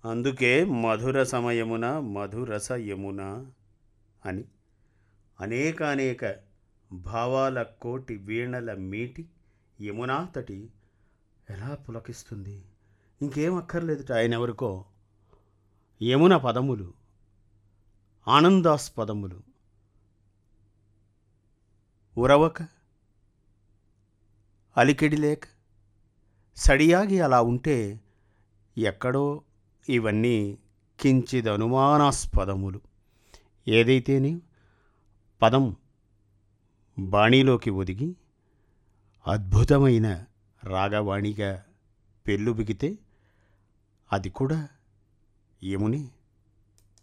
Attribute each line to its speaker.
Speaker 1: అందుకే మధుర సమయమున మధురస యమున అని అనేకానేక భావాల కోటి వీణల మీటి యమునా తటి ఎలా పులకిస్తుంది ఇంకేం అక్కర్లేదుట ఆయన ఎవరికో యమున పదములు ఆనందాస్పదములు ఉరవక అలికిడి లేక సడియాగి అలా ఉంటే ఎక్కడో ఇవన్నీ కించిదనుమానాస్పదములు ఏదైతేనే పదం బాణీలోకి ఒదిగి అద్భుతమైన రాగవాణిగా పెళ్ళుబిగితే అది కూడా యమునే